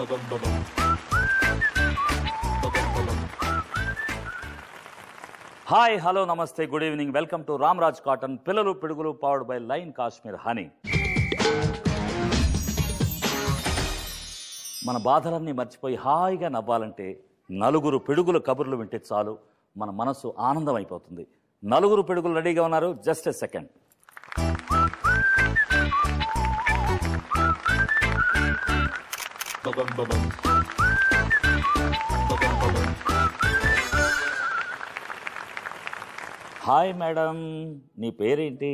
Hi hello నమస్తే good evening welcome to Ramraj cotton పిల్లలు పిడుగులు powered by line Kashmir honey మన బాధలన్నీ మర్చిపోయి హాయిగా నవ్వాలంటే నలుగురు పిడుగుల కబుర్లు వింటే చాలు మన మనసు ఆనందం అయిపోతుంది నలుగురు పిడుగులు రెడీగా ఉన్నారు just a second hi madam నీ పేరేంటి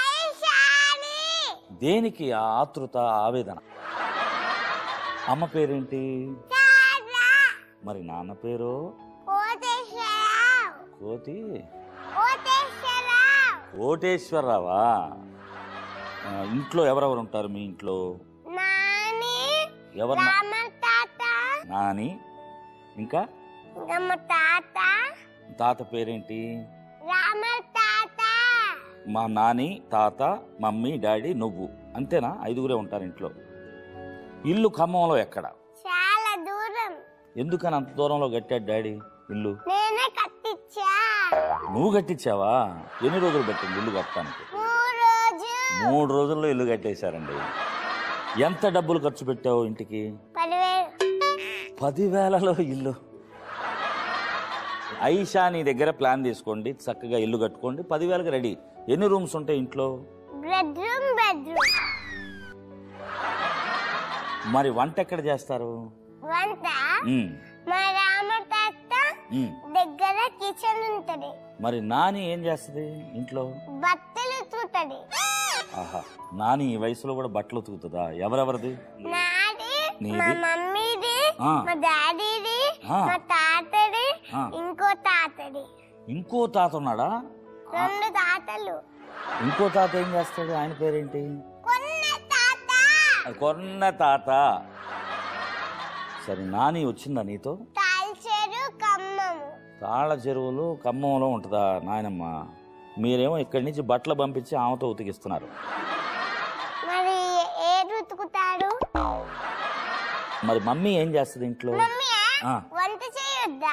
దేనికి ఆ ఆతృత ఆవేదన అమ్మ పేరేంటి మరి నాన్న పేరు కోతి కోటేశ్వరరావా ఆ, ఇంట్లో ఎవరెవరు ఉంటారు మీ ఇంట్లో ఎవరు నాని ఇంకా తాత పేరేంటి మా నాని తాత మమ్మీ డాడీ నువ్వు అంతేనా ఐదుగురే ఉంటారు ఇంట్లో ఇల్లు ఖమ్మంలో ఎక్కడ చాలా దూరం ఎందుకని అంత దూరంలో కట్టాడు డాడీ ఇల్లు నేనే కట్టించా నువ్వు కట్టించావా ఎన్ని రోజులు పట్టింది ఇల్లు కట్టడానికి మూడు రోజు మూడు రోజుల్లో ఇల్లు కట్టేశారండి ఎంత డబ్బులు ఖర్చు పెట్టావు ఇంటికి పదివేలు పదివేలలో ఇల్లు ఐషా నీ దగ్గర ప్లాన్ తీసుకోండి చక్కగా ఇల్లు కట్టుకోండి పదివేలకు రెడీ ఎన్ని రూమ్స్ ఉంటాయి ఇంట్లో బెడ్రూమ్ బెడ్రూమ్ మరి వంట ఎక్కడ చేస్తారు వంట ఉమ్, మా రామ తాత ఉమ్. దగ్గర కిచెన్ ఉంటది మరి నాని ఏం చేస్తుంది ఇంట్లో బట్టలు ఉతుకుతది ఆహా నాని ఈ వయసులో కూడా బట్టలు ఉతుకుతుందా ఎవరెవరిది నాది నీది? మా మమ్మీది ఆ. మా డాడీది ఆ. మా తాతది ఆ. ఇంకో తాతది ఇంకో తాత ఉన్నాడా రెండు తాతలు ఇంకో తాత ఏం చేస్తాడు ఆయన పేరేంటి కొన్న తాత కొన్న తాత సరే నాని వచ్చిందా నీతో తాల్చేరు ఖమ్మము తాళ్ళ చెరువులు ఖమ్మంలో ఉంటుందా నాయనమ్మ మీరేమో ఇక్కడి నుంచి బట్టలు పంపించి ఆమెతో ఉతికిస్తున్నారు మరి ఏడు ఉతుకుతాడు మరి మమ్మీ ఏం చేస్తుంది ఇంట్లో మమ్మీ ఆ. వంట చేయొద్దా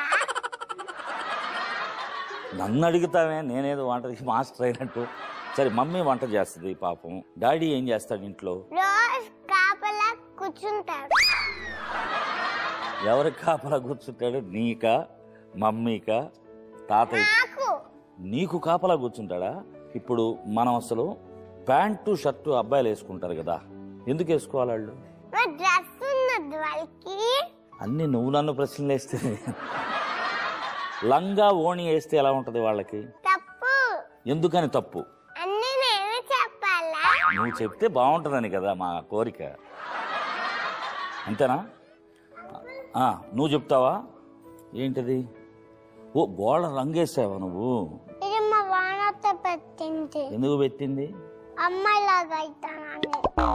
నన్ను అడుగుతావే నేనేదో వంటకి మాస్టర్ అయినట్టు సరే మమ్మీ వంట చేస్తుంది పాపం డాడీ ఏం చేస్తాడు ఇంట్లో రోజు కాపలా కూర్చుంటాడు ఎవరికి కాపలా కూర్చుంటాడు నీకా మమ్మీకా తాతయ్య నాకు నీకు కాపలా కూర్చుంటాడా ఇప్పుడు మనం అసలు ప్యాంటు షర్టు అబ్బాయిలు వేసుకుంటారు కదా ఎందుకు వేసుకోవాలి వాళ్ళు మా డ్రెస్ ఉన్నది వాళ్ళకి అన్ని నువ్వు నన్ను ప్రశ్నలు వేస్తే లంగా ఓణి వేస్తే ఎలా ఉంటది వాళ్ళకి తప్పు ఎందుకని తప్పు అన్ని నేను చెప్పాలా నువ్వు చెప్తే బాగుంటుందని కదా మా కోరిక అంతేనా ఆ, నువ్వు చెప్తావా ఏంటిది ఓ గోడ రంగేసావా నువ్వు ఇది మా వానతో పెట్టింది ఎందుకు పెట్టింది అమ్మాయిలాగా అవుతానని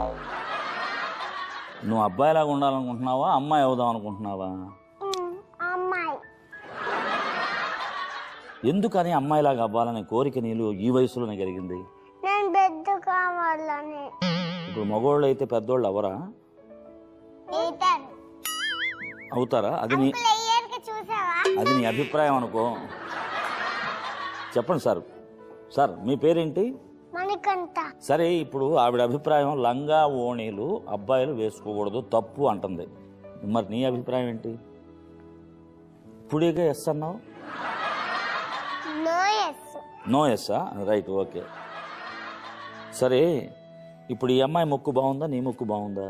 నువ్వు అబ్బాయిలాగా ఉండాలనుకుంటున్నావా అమ్మాయి అవుదాం అనుకుంటున్నావా ఉమ్, అమ్మాయి ఎందుకని అమ్మాయిలాగా అవ్వాలనే కోరిక నీళ్ళు ఈ వయసులోనే కలిగింది నేను బెడ్ కావాలని ఇప్పుడు మగోళ్ళు అయితే పెద్దోళ్ళు అవరా ఈతారు అవుతారా అది నీ ప్లేయర్కి చూసావా అది నీ అభిప్రాయం అనుకో చెప్పండి సార్ సార్ మీ పేరేంటి మనకంట సరే ఇప్పుడు ఆవిడ అభిప్రాయం లంగా ఓణీలు అబ్బాయిలు వేసుకోకూడదు తప్పు అంటుంది మరి నీ అభిప్రాయం ఏంటి ఇప్పుడేగా ఎస్ అన్నావు నో ఎస్ నో ఎస్సా రైట్ ఓకే సరే ఇప్పుడు ఈ అమ్మాయి ముక్కు బాగుందా నీ ముక్కు బాగుందా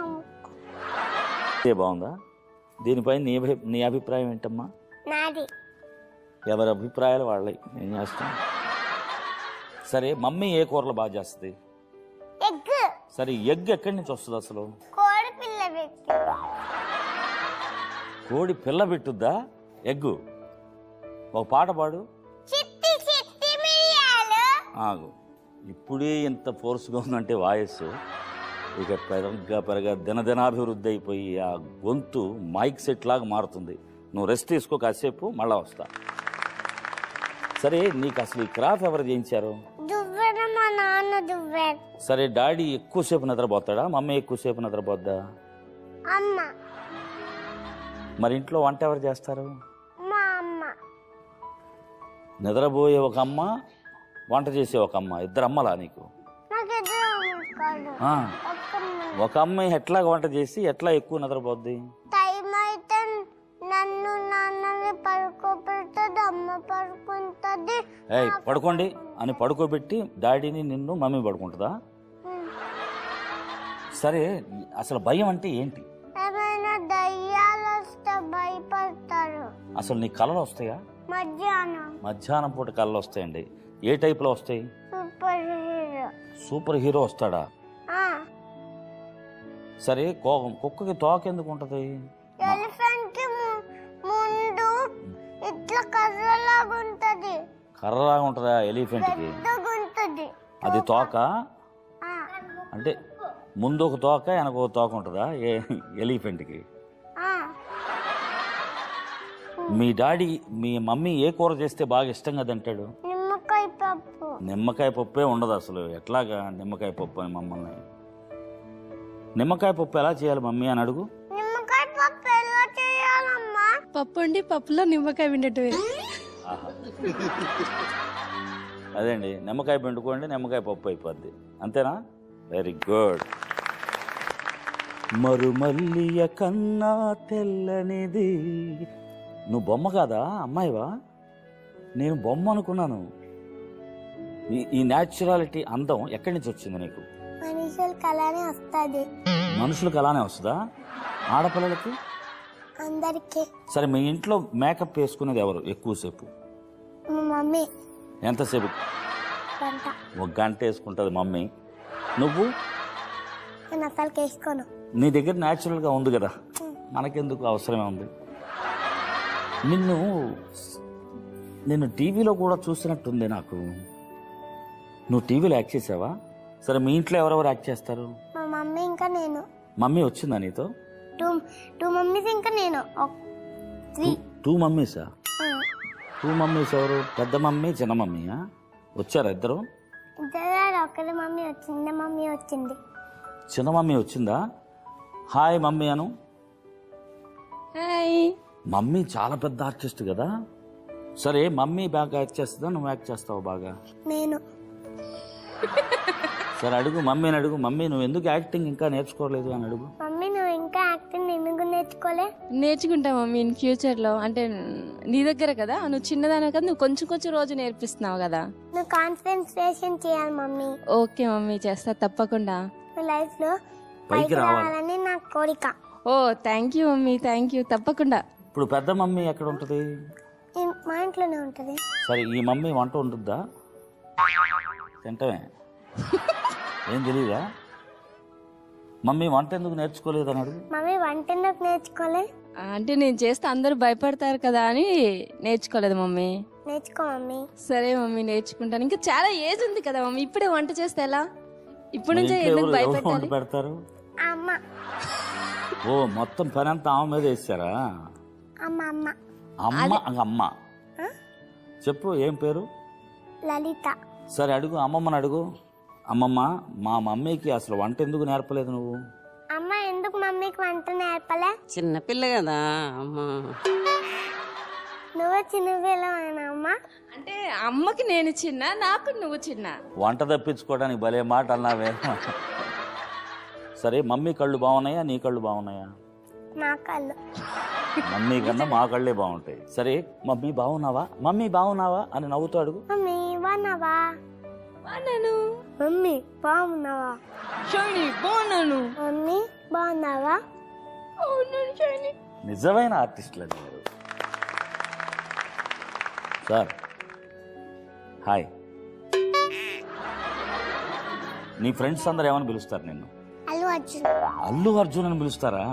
ఇదే బాగుందా దీనిపై నీ అభి నీ అభిప్రాయం ఏంటమ్మా నాది ఎవరి అభిప్రాయాలు వాళ్ళవి ఏం చేస్తాం సరే మమ్మీ ఏ కూరలు బాగా చేస్తుంది ఎగ్ సరే ఎగ్ ఎక్కడి నుంచి వస్తుంది అసలు కోడి పిల్ల పెట్టి కోడి పిల్ల పెట్టుద్దా ఎగ్గు ఒక పాట పాడు చిట్టి చిట్టి మిరియాలు ఆగు ఇప్పుడే ఇంత ఫోర్స్గా ఉందంటే వాయిస్ ఇక పెరగ్గా పెరగా దినదినాభివృద్ధి అయిపోయి ఆ గొంతు మైక్ సెట్ లాగా మారుతుంది నువ్వు రెస్ట్ తీసుకో కాసేపు మళ్ళా వస్తా సరే నీకు అసలు ఈ క్రాఫ్ ఎవరు చేయించారు దువ్వెన మా నాన్న దువ్వారు సరే డాడీ ఎక్కువసేపు నిద్రపోతాడా మమ్మీ ఎక్కువసేపు నిద్రపోద్దా అమ్మ మరి ఇంట్లో వంట ఎవరు చేస్తారు మా అమ్మ నిద్రపోయే ఒక అమ్మ వంట చేసే ఒక అమ్మ ఇద్దరు అమ్మలా నీకు నాకు ఇద్దరు అమ్మలు కాదు ఆ, ఒక్క అమ్మ. ఒక అమ్మాయి ఎట్లా వంట చేసి ఎట్లా ఎక్కువ నిద్రపోద్ది టైం అయితే నన్ను నాన్నని పడుకోబెడుతుంది అమ్మ పడుకుంటుంది ఏయ్ పడుకోండి అని పడుకోబెట్టి డాడీని నిన్ను మమ్మీ పడుకుంటుందా సరే అసలు భయం అంటే ఏంటి ఏమైనా దయ్యాలు వస్తే భయపడతారు అసలు నీ కళలు వస్తాయా మధ్యాహ్నం మధ్యాహ్నం పూట కళలు వస్తాయండి ఏ టైప్లో వస్తాయి సూపర్ హీరో సూపర్ హీరో వస్తాడా ఆ, సరే కో కుక్కకి తోక ఎందుకు ఉంటుంది ఎలిఫెంట్ కి ము- ముందు ఇట్లా కర్రలాగా ఉంటది కర్రలాగా ఉంటుందా ఎలిఫెంట్కి పెద్దగా ఉంటది అది తోక ఆ, అంటే ముందు ఒక తోక వెనక ఒక తోక ఉంటుందా ఏ ఎలిఫెంట్కి ఆ. మీ డాడీ మీ మమ్మీ ఏ కూర చేస్తే బాగా ఇష్టంగా తింటాడు నిమ్మకాయ పప్పు నిమ్మకాయ పప్పే ఉండదు అసలు ఎట్లాగా నిమ్మకాయ పప్పు అని మమ్మల్ని నిమ్మకాయ పప్పు ఎలా చేయాలి మమ్మీ అని అడుగు నిమ్మకాయ పప్పు ఎలా చేయాలమ్మా పప్పు అండి పప్పులో నిమ్మకాయ విండటమే ఆహా. అదేండి నిమ్మకాయ పిండుకోండి నిమ్మకాయ పప్పు అయిపోద్ది అంతేనా వెరీ గుడ్ మరుమల్లియ కన్నా తెల్లనిది నువ్వు బొమ్మ కాదా అమ్మాయివా నేను బొమ్మ అనుకున్నాను ఈ- ఈ న్యాచురాలిటీ అందం ఎక్కడి నుంచి వచ్చింది నీకు మనుషులు కళనే వస్తుంది మనుషులకు అలానే వస్తుందా ఆడపిల్లలకి అందరికి సరే మీ ఇంట్లో మేకప్ వేసుకునేది ఎవరు ఎక్కువసేపు మా మమ్మీ ఎంతసేపు వంట ఒక గంట వేసుకుంటుంది మమ్మీ నువ్వు నేను అసలు వేసుకోను నీ దగ్గర న్యాచురల్గా ఉంది కదా మనకెందుకు అవసరమే ఉంది నిన్ను నిన్ను టీవీలో కూడా చూసినట్టుంది నాకు నువ్వు టీవీలో యాక్ట్ చేసావా సరే మీ ఇంట్లో ఎవరెవరు యాక్ట్ చేస్తారు మా మమ్మీ ఇంకా నేను మమ్మీ వచ్చిందా నీతో టూ టూ మమ్మీస్ ఇంకా నేను త్రీ టూ మమ్మీసా టూ మమ్మీస్ ఎవరు పెద్ద మమ్మీ చిన్న మమ్మీయా వచ్చారా ఇద్దరు ఇద్దరు ఒకరి మమ్మీ వచ్చింది మమ్మీ వచ్చింది చిన్న మమ్మీ వచ్చిందా హాయ్ మమ్మీ అను హాయ్ మమ్మీ చాలా పెద్ద ఆర్టిస్ట్ కదా సరే మమ్మీ బాగా యాక్ట్ చేస్తుందా నువ్వు యాక్ట్ చేస్తావు బాగా నేను సరే అడుగు మమ్మీని అడుగు మమ్మీ నువ్వు ఎందుకు యాక్టింగ్ ఇంకా నేర్చుకోలేదు అని అడుగు మమ్మీ నువ్వు ఇంకా యాక్టింగ్ ఎందుకు నేర్చుకోలే నేర్చుకుంటా మమ్మీ ఇన్ ఫ్యూచర్ లో అంటే నీ దగ్గర కదా నువ్వు చిన్నదాని కదా నువ్వు కొంచెం కొంచెం రోజు నేర్పిస్తున్నావు కదా నువ్వు కాన్సన్ట్రేషన్ చేయాలి మమ్మీ ఓకే మమ్మీ చేస్తా తప్పకుండా నువ్వు లైఫ్ లో పైకి పైకి రావాలి. రావాలని నా కోరిక ఓ thank you mummy thank you తప్పకుండా ఇప్పుడు పెద్ద మమ్మీ ఎక్కడ ఉంటుంది ఈ- మా ఇంట్లోనే ఉంటది సరే ఈ మమ్మీ వంట ఉంటుందా తింటమే ఏం తెలీదా మమ్మీ వంట ఎందుకు నేర్చుకోలేదు అని అడుగు మమ్మీ వంట ఎందుకు నేర్చుకోలే ఆ, అంటే నేను చేస్తే అందరూ భయపడతారు కదా అని నేర్చుకోలేదు మమ్మీ నేర్చుకో మమ్మీ సరే మమ్మీ నేర్చుకుంటాను ఇంకా చాలా ఏజ్ ఉంది కదా మమ్మీ ఇప్పుడే వంట చేస్తే ఎలా ఇప్పుడు మీ నుంచే ఇంట్లో ఎందుకు ఎవరు ఎవరు వంట భయపెట్టాలి పెడతారు అమ్మ ఓ మొత్తం పని అంతా ఆమె మీద వేసారా అమ్మ అమ్మ అమ్మ అమ్మ ఆ? చెప్పు ఏం పేరు లలిత సరే అడుగు అమ్మమ్మని అడుగు అమ్మమ్మ మా మమ్మీకి అసలు వంట ఎందుకు నేర్పలేదు నువ్వు అమ్మ ఎందుకు మమ్మీకి వంట నేర్పలే చిన్నపిల్ల కదా అమ్మా నువ్వు చిన్నపిల్లవేనా అమ్మ అంటే అమ్మకి నేను చిన్న నాకు నువ్వు చిన్న వంట తప్పించుకోవడానికి భలే మాట అన్నావే సరే మమ్మీ కళ్ళు బాగున్నాయా నీ కళ్ళు బాగున్నాయా నా కళ్ళు మమ్మీ కన్నా మా కళ్ళే బాగుంటాయి సరే మమ్మీ బాగున్నావా మమ్మీ బాగున్నావా అని నవ్వుతూ అడుగు మమ్మీ బాగున్నావా బాగున్నాను మమ్మీ బాగున్నావా షైని బాగున్నాను మమ్మీ బాగున్నావా బాగున్నాను షైని నిజమైన ఆర్టిస్టులు అండి మీరు సార్ హాయ్ నీ ఫ్రెండ్స్ అందరు ఏమని పిలుస్తారు నిన్ను అల్లు అర్జున్ అల్లు అర్జున్ అని పిలుస్తారా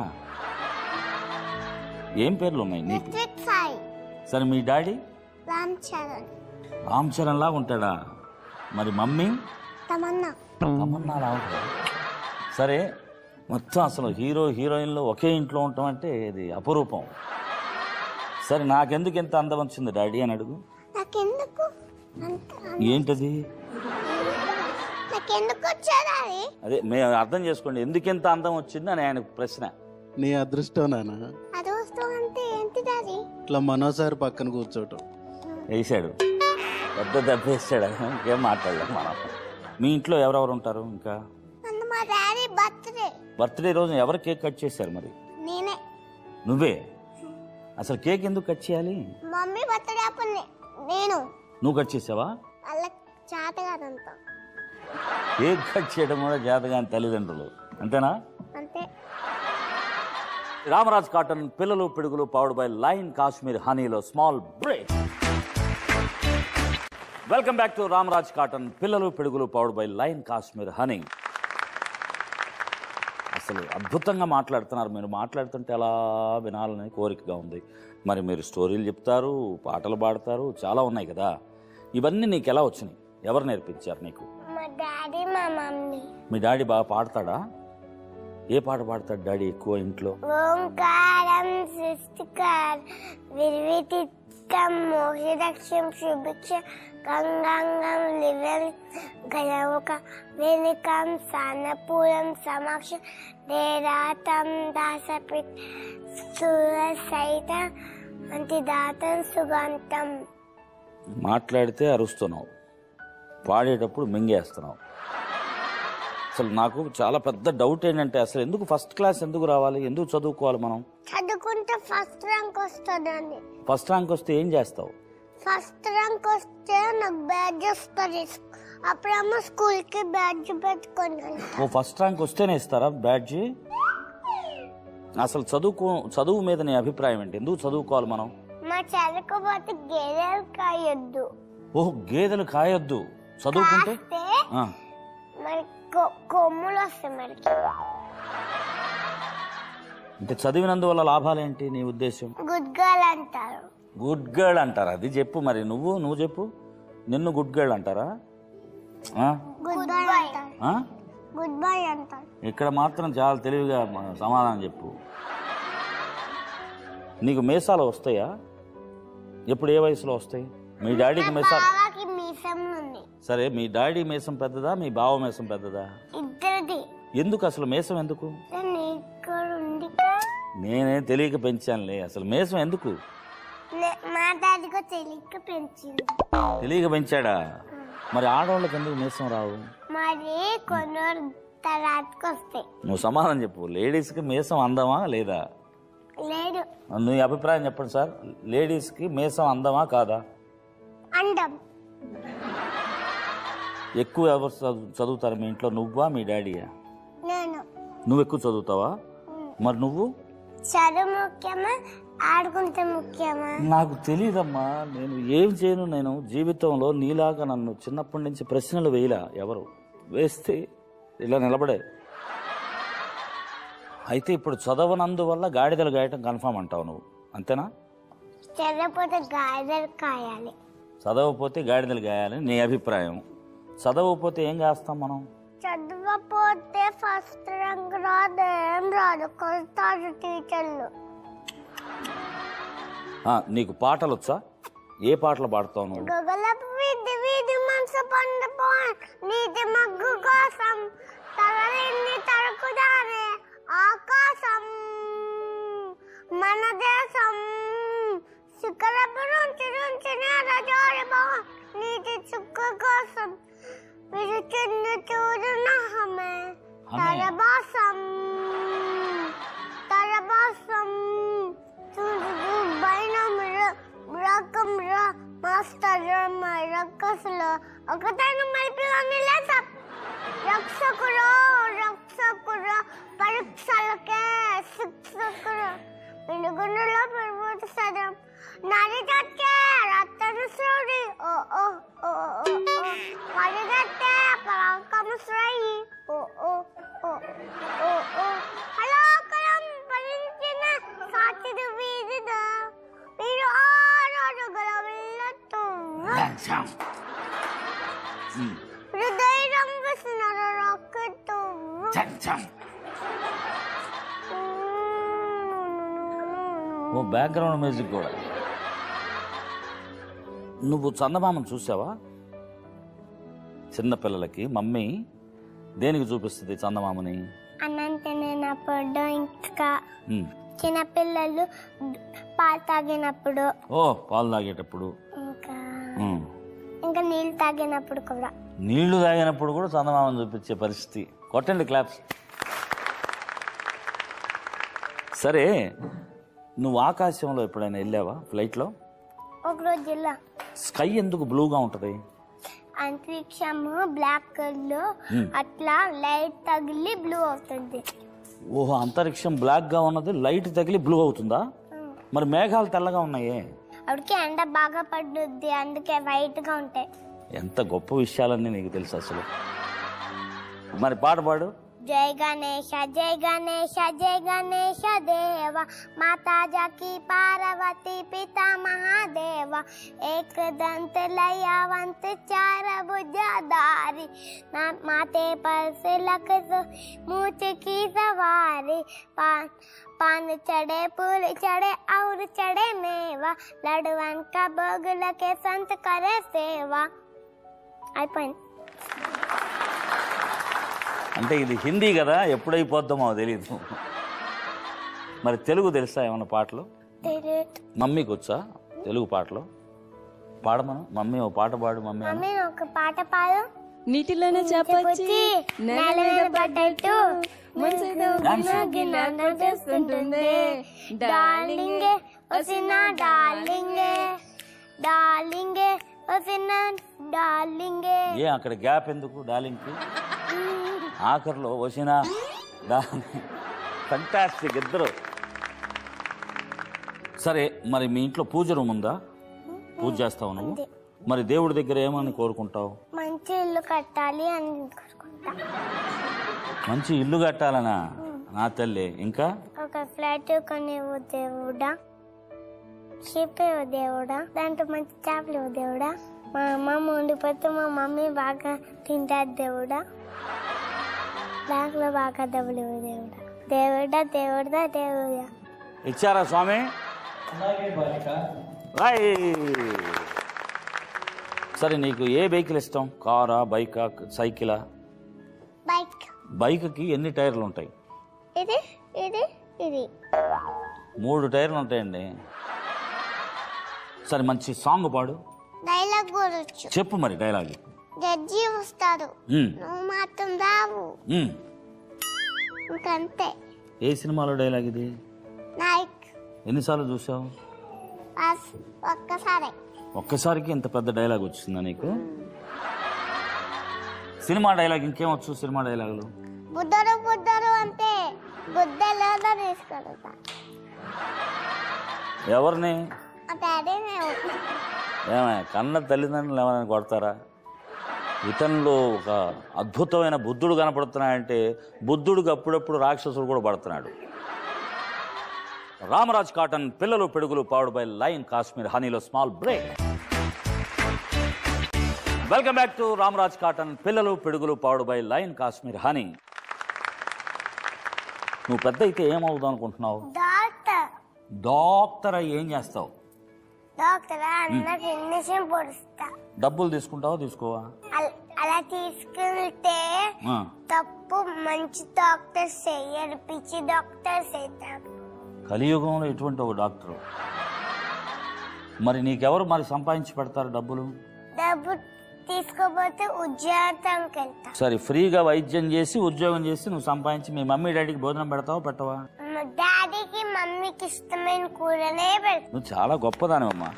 ఏం పేర్లు ఉన్నాయి నీకు రిత్విక్ సాయి సరే మీ డాడీ రామ్ చరణ్ రామ్ చరణ్ లాగా ఉంటాడా మరి మమ్మీ తమన్నా తమన్నా లాగా ఉంటాడా? సరే మొత్తం అసలు హీరో హీరోయిన్లు ఒకే ఇంట్లో ఉండటం అంటే ఇది అపురూపం సరే నాకెందుకు ఎంత అందం వచ్చింది డాడీ అని అడుగు నాకెందుకు అంత ఏంటది నాకెందుకు వచ్చారా అది అదే మేము అర్థం చేసుకోండి ఎందుకు ఎంత అందం వచ్చింది అని ఆయన ప్రశ్న నీ అదృష్టం నాన్న అది వస్తువు అంటే ఏంటి డాడీ ఇట్లా మనోసారి పక్కన కూర్చోటం వేసాడు పెద్ద దెబ్బ వేసాడు ఇంకేం మాట్లాడలేదు మనం మీ ఇంట్లో ఎవరెవరు ఉంటారు ఇంకా అన్న మా డాడీ బర్త్డే బర్త్డే రోజు ఎవరు కేక్ కట్ చేశారు మరి నేనే నువ్వే అసలు కేక్ ఎందుకు కట్ చేయాలి మమ్మీ బర్త్డే అప్పుడు నే- నేను నువ్వు కట్ చేసావా వాళ్ళ చేత కాదంతా కేక్ కట్ చేయడం కూడా జాతగాని తల్లిదండ్రులు అంతేనా అంతే రామరాజ్ కాటన్ పిల్లలు పిడుగులు పవర్డ్ బై లైన్ కాశ్మీర్ హనీలో small break welcome back to Ramraj cotton పిల్లలు పిడుగులు powered by line Kashmir honey అసలు అద్భుతంగా మాట్లాడుతున్నారు మీరు మాట్లాడుతుంటే అలా వినాలని కోరికగా ఉంది మరి మీరు స్టోరీలు చెప్తారు పాటలు పాడతారు చాలా ఉన్నాయి కదా ఇవన్నీ నీకు ఎలా వచ్చినాయి ఎవరు నేర్పించారు నీకు మా డాడీ మా మమ్మీ మీ డాడీ బాగా పాడతాడా ఏ పాట పాడతాడు డాడీ ఎక్కువ ఇంట్లో ఓంకారం సృష్టికార్ విర్వితిత్తం మోహిరక్షం శుభిక్ష గంగాంగం లివెల్ గయముక వెనుకం సానపూరం సమక్ష దేరాతం దాసపిత్ స్థూల సైత అంతిదాతం సుగంతం మాట్లాడితే అరుస్తున్నావు పాడేటప్పుడు మింగేస్తున్నావు అసలు నాకు చాలా పెద్ద డౌట్ ఏంటంటే అసలు ఎందుకు ఫస్ట్ క్లాస్ ఎందుకు రావాలి ఎందుకు చదువుకోవాలి మనం చదువుకుంటే ఫస్ట్ ర్యాంక్ వస్తుందండి ఫస్ట్ ర్యాంక్ వస్తే ఏం చేస్తావు ఫస్ట్ ర్యాంక్ వస్తే నాకు బ్యాడ్జ్ వస్తుంది అప్పుడేమో స్కూల్ కి బ్యాడ్జ్ పెట్టుకొని వెళ్తా. ఓ ఫస్ట్ ర్యాంక్ వస్తేనే ఇస్తారా బ్యాడ్జి అసలు చదువుకో చదువు మీద నీ అభిప్రాయం ఏంటి ఎందుకు చదువుకోవాలి మనం మా చదువుకోపోతే గేదెలు కాయొద్దు ఓహ్ గేదెలు కాయొద్దు చదువుకుంటే కాస్తే ఆ, మరి కొ- కొమ్ములు వస్తాయి మనకి అంటే చదివినందువల్ల లాభాలేంటి నీ ఉద్దేశం గుడ్ గర్ల్ అంటారు గుడ్ గర్ల్ అంటారా అది చెప్పు మరి నువ్వు నువ్వు చెప్పు నిన్ను గుడ్ గర్ల్ అంటారా ఆ? గుడ్ బాయ్ అంటారు ఆ? గుడ్ బాయ్ అంటారు ఇక్కడ మాత్రం చాలా తెలివిగా మ- సమాధానం చెప్పు నీకు మీసాలు వస్తాయా ఎప్పుడు ఏ వయసులో వస్తాయి మీ డాడీకి మీసాలు బావాకి మీసం ఉంది సరే మీ డాడీ మీసం పెద్దదా మీ బావ మీసం పెద్దదా ఇద్దరిది ఎందుకు అసలు మీసం ఎందుకు ఇక్కడ ఉంది కదా. నేనే తెలియక పెంచానులే అసలు మీసం ఎందుకు నే- మా డాడీకి తెలియక పెంచింది తెలియక పెంచాడా మరి ఆడవాళ్ళకి ఎందుకు మీసం రావు మరి కొన్ని తర్వాతకి వస్తాయి నువ్వు సమాధానం చెప్పు లేడీస్కి మీసం అందమా లేదా లేదు నీ అభిప్రాయం చెప్పండి సార్ లేడీస్కి మీసం అందమా కాదా అండం ఎక్కువ ఎవరు చదువు- చదువుతారు మీ ఇంట్లో నువ్వా మీ డాడీయా నేను నువ్వు ఎక్కువ చదువుతావా మరి నువ్వు చదువు ముఖ్యమా ఆడుకుంటే ముఖ్యమా నాకు తెలియదమ్మా నేను ఏం చేయను నేను జీవితంలో నీలాగా నన్ను చిన్నప్పటి నుంచి ప్రశ్నలు వేయలా ఎవరు వేస్తే ఇలా నిలబడే అయితే ఇప్పుడు చదవనందువల్ల గాడిదలు గాయటం కన్ఫామ్ అంటావు నువ్వు అంతేనా చదవకపోతే గాయదలు కాయాలి చదవకపోతే గాడిదలు గాయాలని నీ అభిప్రాయం చదవకపోతే ఏం చేస్తాం మనం చదవకపోతే ఫస్ట్ ర్యాంక్ రాదు ఏం రాదు కొడతారు టీచర్లు ఆ, నీకు పాటలు వచ్చా ఏ పాటలు పాడతావు నువ్వు గగలపు వీధి వీధి మనసు పండిపోయి నీటి మగ్గు కోసం తలలింది తరుకుదానే ఆకాశం మన దేశం శిఖరపు నుంచి నుంచి నేల జారిపో నీటి చుక్క కోసం విరుచుంది చూడున హమే హమే. తరబాసం తరబాసం చూడు బయన రకం మాస్టర్ రక్కసులో ఒకతను మలిపిలోని లేస రక్షకుడు రక్షకుడు పరీక్షలకే శిక్షకుడు వెనుగుండులో పెరుగుతు సదం నది చచ్చే రత్తన శ్రోడి ఓ ఓ ఓ ఓ ఓ పరిగెత్తే పరాకమ శ్రేయి ఓ ఓ ఓ ఓ ఓ హలోకరం పరించిన సాచిదు వీధిదా మీరు ఆరోగ్య వెళ్ళొద్దు ఉమ్. హృదయం విస్తున్నారు రాకెట్టు ఓ బ్యాక్గ్రౌండ్ మ్యూజిక్ కూడా నువ్వు చందమామను చూసావా చిన్నపిల్లలకి మమ్మీ దేనికి చూపిస్తుంది చందమామని అనంత నేను అప్పుడు ఇంకా ఉమ్. చిన్నపిల్లలు పాలు తాగినప్పుడు ఓ పాలు తాగేటప్పుడు ఇంకా ఉమ్. ఇంకా నీళ్ళు తాగినప్పుడు కూడా నీళ్లు తాగినప్పుడు కూడా చందమామను చూపించే పరిస్థితి కొట్టండి క్లాప్స్ సరే నువ్వు ఆకాశంలో ఎప్పుడైనా వెళ్ళావా ఫ్లైట్లో ఒక రోజుల్లో స్కై ఎందుకు బ్లూగా ఉంటుంది అంతరిక్షము బ్లాక్ లో అట్లా లైట్ తగిలి బ్లూ అవుతుంది ఓహో అంతరిక్షం బ్లాక్గా ఉన్నది లైట్ తగిలి బ్లూ అవుతుందా మరి మేఘాలు తెల్లగా ఉన్నాయే అప్పటికి ఎండ బాగా పడుద్ది అందుకే వైట్ గా ఉంటాయి ఎంత గొప్ప విషయాలన్నీ నీకు తెలుసు అసలు మరి పాట పాడు జై గణేశ జై గణేశ జై గణేశ దేవ మాతా జాకి పార్వती पिता महादेव एक दंत लयावंत चार भुजाधारी ना माथे पर से लख मूछ की सवारी पान पान चढ़े फूल चढ़े और चढ़े मेवा लडवन का भोग लगे संत करे सेवा అయిపోయింది అంటే ఇది హిందీ కదా ఎప్పుడైపోద్దామో తెలియదు మరి తెలుగు తెలుసా ఏమన్నా పాటలు తెలియదు మమ్మీకి వచ్చా తెలుగు పాటలు పాడమను మమ్మీ ఓ పాట పాడు మమ్మీ అను. మమ్మీ ఒక పాట పాడు నీటిలోనే చెప్పొచ్చి నేల మీద పడ్డట్టు మనసేదో గిన్నె చేస్తుంటుంది డార్లింగే వసిన డార్లింగే డార్లింగే వసిన డార్లింగే ఏ అక్కడ గ్యాప్ ఎందుకు డార్లింగ్కి ఆఖరిలో వచ్చిన ఫంటాస్టిక్ ఇద్దరు సరే మరి మీ ఇంట్లో పూజ రూమ్ ఉందా పూజ చేస్తావు నువ్వు మరి దేవుడి దగ్గర ఏమని కోరుకుంటావు మంచి ఇల్లు కట్టాలి అని కోరుకుంటా మంచి ఇల్లు కట్టాలనా నా తల్లి ఇంకా ఒక ఫ్లాట్ కొనివ్వు దేవుడా షిప్ ఇవ్వు దేవుడా దాంట్లో మంచి చేపలు ఇవ్వు దేవుడా మా అమ్మ ఉండిపోతే మా మమ్మీ బాగా తింటారు దేవుడా బ్యాంకులో బాగా డబ్బులు ఇవ్వు దేవుడా దేవుడా దేవుడా దేవుడా ఇచ్చారా స్వామి రాయ్. సరే నీకు ఏ వెహికల్ ఇష్టం కారా బైకా సైకిలా బైక్ బైక్కి ఎన్ని టైర్లు ఉంటాయి ఇది ఇది ఇది మూడు టైర్లు ఉంటాయండి సరే మంచి సాంగ్ పాడు డైలాగ్ గురొచ్చు చెప్పు మరి డైలాగ్ జడ్జి వస్తారు ఉమ్, నువ్వు మాత్రం రావు ఉమ్. ఇంకంతే ఏ సినిమాలో డైలాగ్ ఇది నాయక్ ఎన్నిసార్లు చూసావు బస్ ఒక్కసారి ఒక్కసారికి ఇంత పెద్ద డైలాగ్ వచ్చిందా నీకు సినిమా డైలాగ్ ఇంకేం వచ్చు సినిమా డైలాగులు బుద్ధరు బుద్ధరు అంటే గుద్దలో తీసుకెళ్తా ఎవరిని ఆ డాడీ మేము ఏమే కన్న తల్లిదండ్రులు ఏమైనా కొడతారా ఇతనిలో ఒక అద్భుతమైన బుద్ధుడు కనపడుతున్నాడంటే బుద్ధుడికి అప్పుడప్పుడు రాక్షసుడు కూడా పడుతున్నాడు రామరాజ్ కాటన్ పిల్లలు పిడుగులు పవర్డ్ బై లైన్ కాశ్మీర్ హనీలో small break welcome back to Ramraj cotton పిల్లలు పిడుగులు powered by line Kashmir honey నువ్వు పెద్ద అయితే ఏమవుదాం అనుకుంటున్నావు డాక్టర్ డాక్టర్ అయ్యి ఏం చేస్తావు డాక్టర్ అందరికి ఇంజక్షన్ పొడుస్తా డబ్బులు తీసుకుంటావా తీసుకోవా అల- అలా తీసుకెళ్తే ఆ. తప్పు మంచి డాక్టర్స్ చెయ్యరు పిచ్చి డాక్టర్స్ అవుతారు కలియుగంలో ఇటువంటి ఒక డాక్టర్ మరి నీకెవరు మరి సంపాదించి పెడతారు డబ్బులు డబ్బు తీసుకోపోతే ఉద్యోగానికి వెళ్తా సరే ఫ్రీగా వైద్యం చేసి ఉద్యోగం చేసి నువ్వు సంపాదించి మీ మమ్మీ డాడీకి భోజనం పెడతావా పెట్టవా మా డాడీకి మమ్మీకి ఇష్టమైన కూరనే పెడతా నువ్వు చాలా గొప్పదానివమ్మా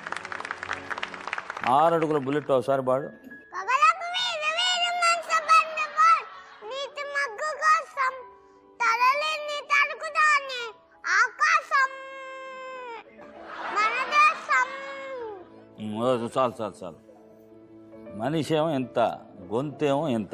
ఆరు అడుగుల బుల్లెట్ ఒకసారి పాడు పగలకు వీరు వీరు మనసు బంధువులు, నీటి మగ్గు కోసం తరలిని తడుకుతాని ఆకాశం మన దేశం ఉమ్, ఓ, చాలు చాలు చాలు మనిషి ఏమో ఎంత గొంతేమో ఎంత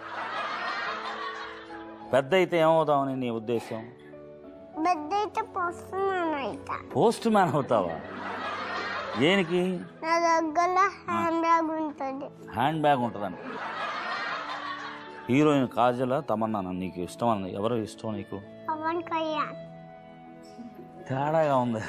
పెద్ద అయితే ఏమవుతామని నీ ఉద్దేశం పెద్ద అయితే పోస్తున్నాను అయితే పోస్ట్ మ్యాన్ అవుతావా దేనికి నా దగ్గర హ్యాండ్ బ్యాగ్ ఉంటుంది హ్యాండ్ బ్యాగ్ ఉంటుందని హీరోయిన్ కాజల తమన్నా నీకు ఇష్టం అన్న ఎవరు ఇష్టం నీకు పవన్ కళ్యాణ్ తేడాగా ఉంది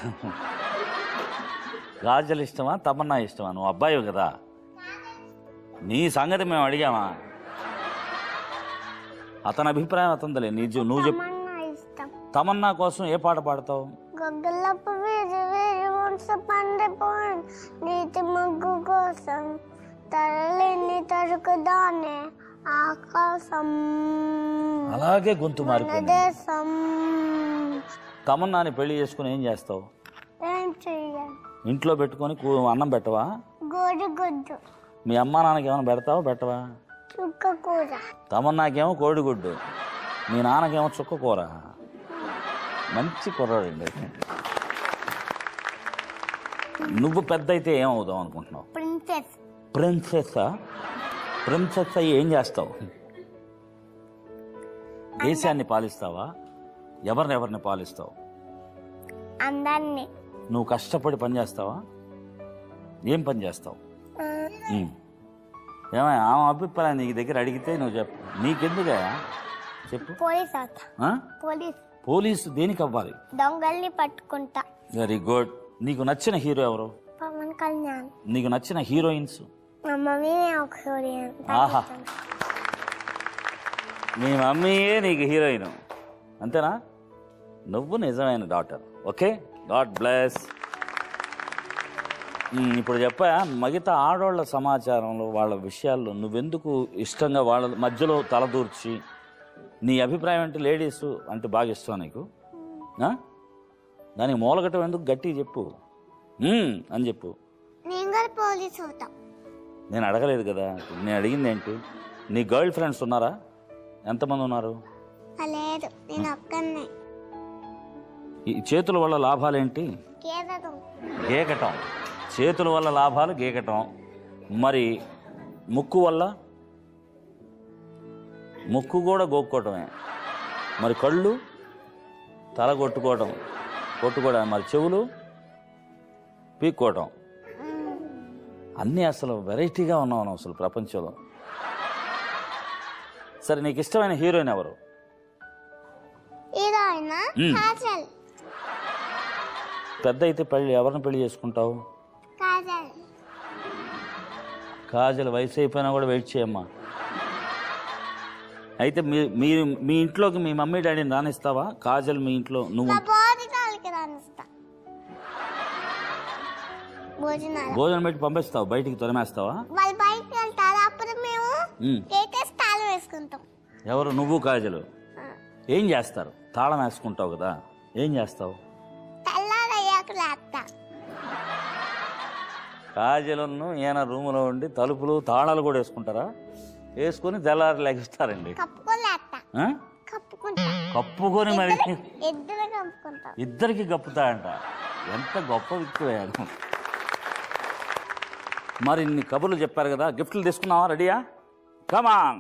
కాజల్ ఇష్టమా తమన్నా ఇష్టమా నువ్వు అబ్బాయి కదా నీ సంగతి మేము అడిగామా అతని అభిప్రాయం అతనిదిలే నీ జీ- నువ్వు చెప్పు తమన్నా ఇష్టం తమన్నా కోసం ఏ పాట పాడతావు గొగ్గలపు వీధి వీధి వంశ పండిపోయిన నీతి ముగ్గు కోసం తరలిని తరుకుదానే ఆకాశం అలాగే గొంతు మన మారిపోయింది దేశం తమన్నాని పెళ్లి చేసుకుని ఏం చేస్తావు ఏం చెయ్యాలి ఇంట్లో పెట్టుకొని కూ- అన్నం పెట్టవా గోడు గుడ్డు మీ అమ్మా నాన్నకి ఏమైనా పెడతావా పెట్టవా చుక్క కూర తమన్నాకేమో కోడిగుడ్డు మీ నాన్నకేమో చుక్క కూర మంచి కుర్రాడండి నువ్వు పెద్ద అయితే ఏమవుదాం అనుకుంటున్నావు ప్రిన్సెస్ ప్రిన్సెస్ ప్రిన్సెస్ అయ్యి ఏం చేస్తావు దేశాన్ని పాలిస్తావా ఎవరిని ఎవరిని పాలిస్తావు అందరినీ నువ్వు కష్టపడి పని చేస్తావా ఏం పని చేస్తావు ఆ, ఉమ్. ఏమయ్య ఆమె అభిప్రాయం నీ దగ్గర అడిగితే నువ్వు చెప్పు నీకెందుగా చెప్పు పోలీస్ అవుతా ఆ? పోలీస్ పోలీసు దేనికి అవ్వాలి దొంగల్ని పట్టుకుంటా వెరీ గుడ్ నీకు నచ్చిన హీరో ఎవరు పవన్ కళ్యాణ్ నీకు నచ్చిన హీరోయిన్స్ మా మమ్మీనే ఒక హీరోయిన్ ఆహా. మీ మమ్మీయే నీకు హీరోయిన్ అంతేనా నువ్వు నిజమైన డాటర్ ఓకే గాడ్ బ్లెస్ ఇప్పుడు చెప్పా మిగతా ఆడవాళ్ళ సమాచారంలో వాళ్ళ విషయాల్లో నువ్వెందుకు ఇష్టంగా వాళ్ళ మధ్యలో తలదూర్చి నీ అభిప్రాయం అంటే లేడీస్ అంటే బాగా ఇష్టం నీకు ఆ? దానికి మూలగటం ఎందుకు గట్టిగా చెప్పు మ్మ్ అని చెప్పు నేను కూడా పోలీస్ అవుతా నేను అడగలేదు కదా నేను అడిగింది ఏంటి నీ గర్ల్ ఫ్రెండ్స్ ఉన్నారా ఎంతమంది ఉన్నారు లేదు నేను ఒక్కనే ఈ చేతుల వల్ల లాభాలేంటి కేదం గీకటం చేతుల వల్ల లాభాలు గీకటం మరి ముక్కు వల్ల ముక్కు కూడా గోక్కోవటమే మరి కళ్ళు తల కొట్టుకోవటం కొట్టుకోవడం మరి చెవులు పీక్కోవటం అన్నీ అసలు వెరైటీగా ఉన్నావు నువ్వు అసలు ప్రపంచంలో సరే నీకు ఇష్టమైన హీరోయిన్ ఎవరు హీరోయిన్ మ్మ్. కాజల్ పెద్ద అయితే పెళ్లి ఎవరిని పెళ్లి చేసుకుంటావు కాజల్ కాజల్ వయసు అయిపోయినా కూడా వెయిట్ చేయమ్మా అయితే మీ మీరు మీ ఇంట్లోకి మీ మమ్మీ డాడీని రానిస్తావా కాజల్ మీ ఇంట్లో నువ్వు మా భోజనాలకి రానిస్తా భోజనాలు భోజనం పెట్టి పంపిస్తావు బయటికి తొలమేస్తావా వాళ్ళు బయటకు వెళ్తారు అప్పుడు మేము ఉమ్. కేకేసి తాళం వేసుకుంటాం ఎవరు నువ్వు కాజలు ఏం చేస్తారు తాళం వేసుకుంటావు కదా ఏం చేస్తావు తెల్లారయ్యాక లేస్తా కాజలను ఈయన రూములో ఉండి తలుపులు తాళాలు కూడా వేసుకుంటారా వేసుకొని తెల్లారి లెగిస్తారండి కప్పుకొని లేస్తా ఆ? కప్పుకుంటా కప్పుకొని మరి ఇద్దరు కప్పుకుంటాం ఇద్దరికి గప్పుతాయంట ఎంత గొప్ప వ్యక్తి మరి ఇన్ని కబుర్లు చెప్పారు కదా గిఫ్ట్లు తీసుకున్నావా రెడీయా కమాన్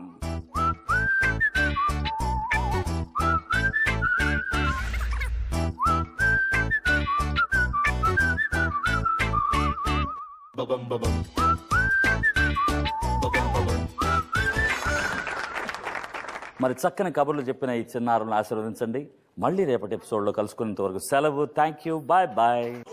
మరి చక్కని కబుర్లు చెప్పిన ఈ చిన్నారులను ఆశీర్వదించండి మళ్ళీ రేపటి ఎపిసోడ్లో కలుసుకునేంత వరకు సెలవు థ్యాంక్ యూ బాయ్ బాయ్